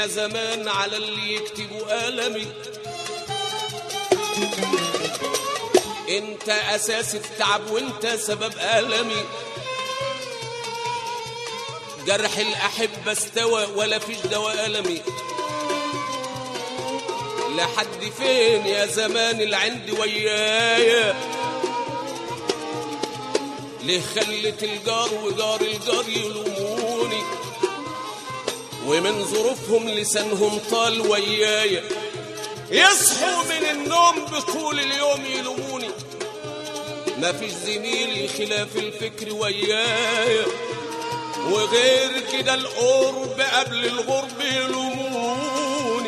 يا زمان على اللي يكتبوا ألمي انت اساس التعب وانت سبب ألمي جرح الأحبة استوى ولا فيش دواء ألمي لحد فين يا زمان العند ويايا ليه خلت الجار وجار الجار يلوموني ومن ظروفهم لسانهم طال ويايا يصحوا من النوم بطول اليوم يلوموني ما فيش زميلي خلاف الفكر ويايا وغير كده القرب قبل الغرب يلوموني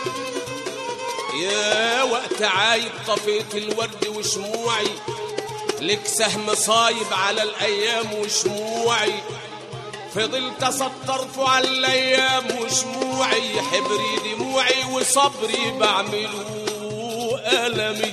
يا وقت عايب طفيت الورد وشموعي لك سهم صايب على الايام وشموعي فضلت اسطرف على الايام وشموعي حبري دموعي وصبري بعمله المي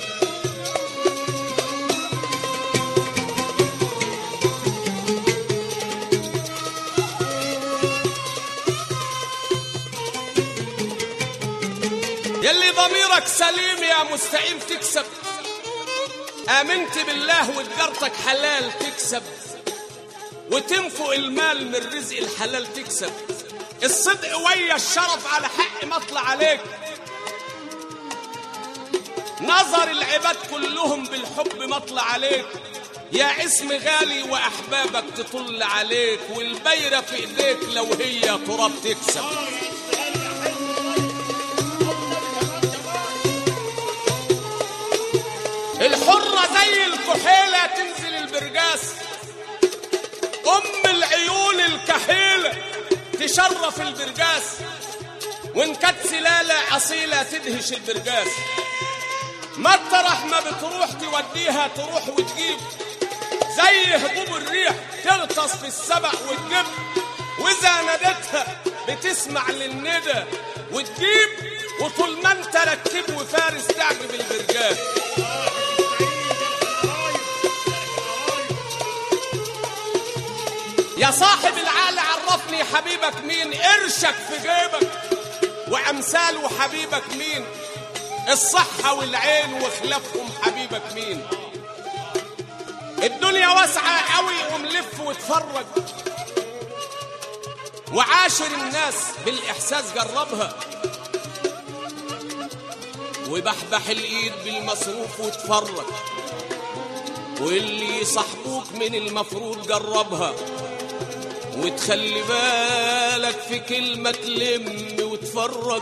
يلي ضميرك سليم يا مستقيم تكسب آمنت بالله وتجارتك حلال تكسب وتنفق المال من رزق الحلال تكسب الصدق ويا الشرف على حق مطلع عليك نظر العباد كلهم بالحب مطلع عليك يا اسم غالي واحبابك تطل عليك والبيرة في ايديك لو هي تراب تكسب الحرة زي الكحيلة تنزل البرجاس أم العيون الكحيلة تشرف البرجاس وإن كانت سلالة أصيلة تدهش البرجاس مطرح ما بتروح توديها تروح وتجيب زي هبوب الريح تغطس في السبع وتجيب وإذا نادتها بتسمع للندى وتجيب وطول ما انت ركب وفارس تعجب البرجاس يا صاحب العقل عرفني حبيبك مين قرشك في جيبك وامثاله حبيبك مين الصحة والعين وخلافهم حبيبك مين الدنيا واسعة قوي وملف واتفرج وعاشر الناس بالإحساس جربها وبحبح الإيد بالمصروف واتفرج واللي يصاحبوك من المفروض جربها وتخلي بالك في كلمة تلم وتفرج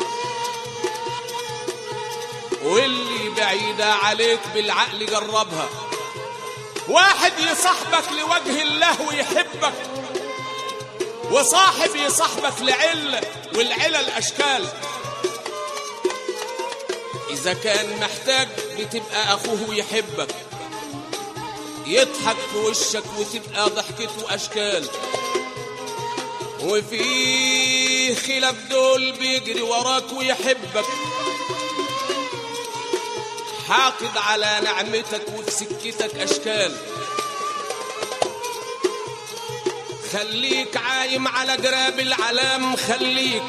واللي بعيدة عليك بالعقل جربها واحد يصاحبك لوجه الله ويحبك وصاحب يصاحبك لعلة والعلة الأشكال إذا كان محتاج بتبقى أخوه ويحبك يضحك في وشك وتبقى ضحكته أشكال وفي خلاف دول بيجري وراك ويحبك حاقد على نعمتك وفي سكتك أشكال خليك عايم على جراب العلام خليك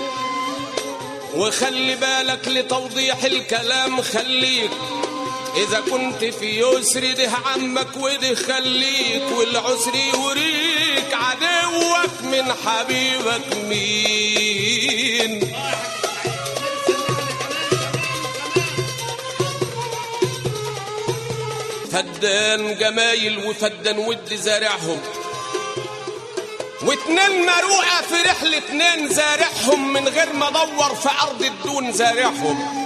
وخلي بالك لتوضيح الكلام خليك إذا كنت في يسر ده عمك وده خليك والعسر يوريك عدوك من حبيبك مين فدان جمايل وفدان ود زارعهم واتنين مروقة في رحلة اتنين زارعهم من غير ما ادور في أرض الدون زارعهم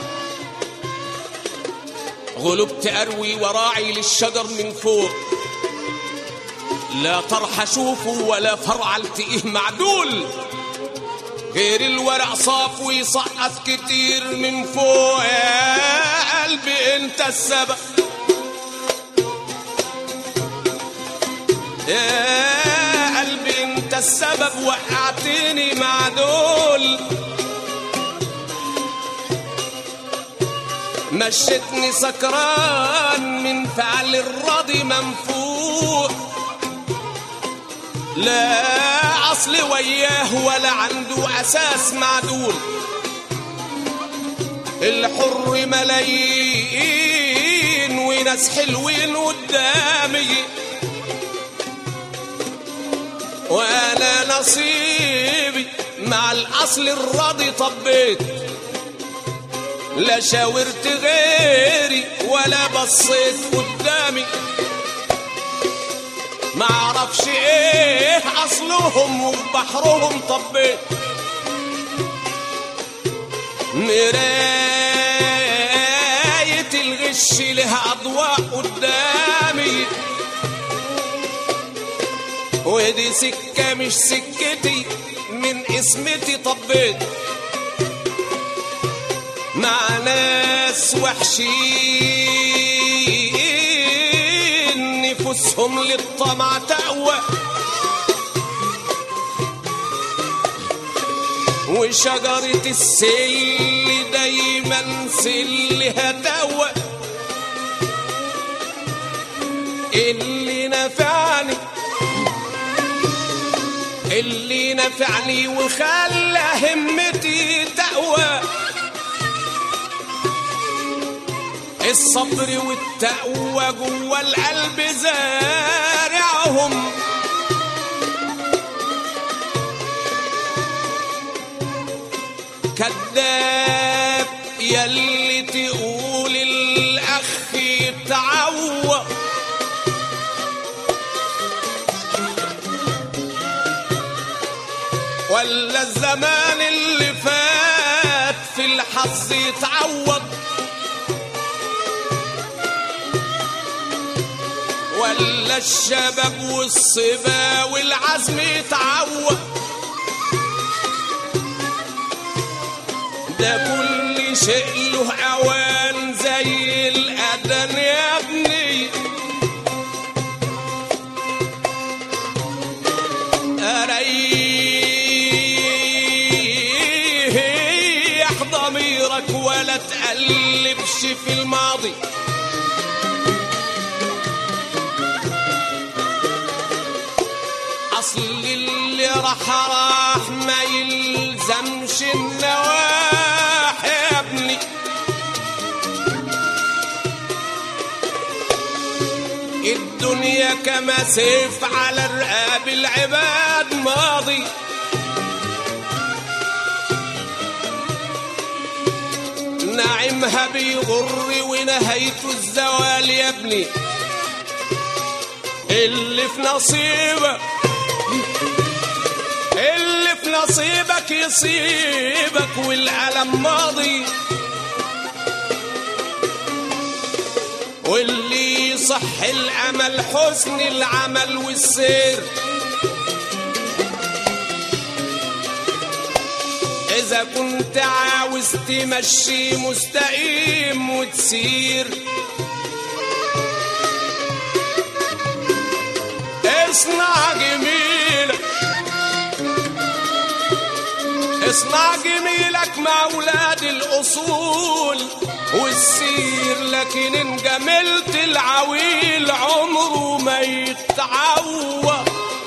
غلبت أروي وراعي للشجر من فوق لا طرح أشوفه ولا فرع التقيه معدول غير الورق صاف ويسقط كتير من فوق يا قلبي انت السبب يا قلبي انت السبب وقعتني مع دول مشيتني سكران من فعل الراضي منفوق لا أصل وياه ولا عنده أساس معدول الحر ملايين وناس حلوين قدامي وانا نصيبي مع الاصل الراضي طبيت لا شاورت غيري ولا بصيت قدامي ما اعرفش ايه اصلهم وبحرهم طبيت مراية الغش لها اضواء قدامي ودي سكة مش سكتي من اسمتي طبيت مع ناس وحشين نفوسهم للطمع تقوى وشجرة السل دايما سلها تقوى اللي نفعني اللي نفعني وخلى همتي تقوى الصبر والتقوى جوه القلب زارعهم كذاب يلي تقول الاخ يتعوى ولا الزمان اللي فات في الحظ يتعوض ولا الشباب والصبا والعزم يتعوض ده كل شيء له اوان زي الاذان يا ابني ريح ضميرك ولا تقلبش في الماضي اصل اللي راح راح ما يلزمش النواح يا ابني الدنيا كما سيف على رقاب العباد ماضي نعمها بيغر ونهايته الزوال يا ابني اللي في نصيبك اللي في نصيبك يصيبك والألم ماضي واللي صح الأمل حسن العمل والسير إذا كنت عاوز تمشي مستقيم وتسير اصنع جميلك اصنع جميلك مع اولاد الاصول والسير لكن ان جملت العويل عمره ما يتعوى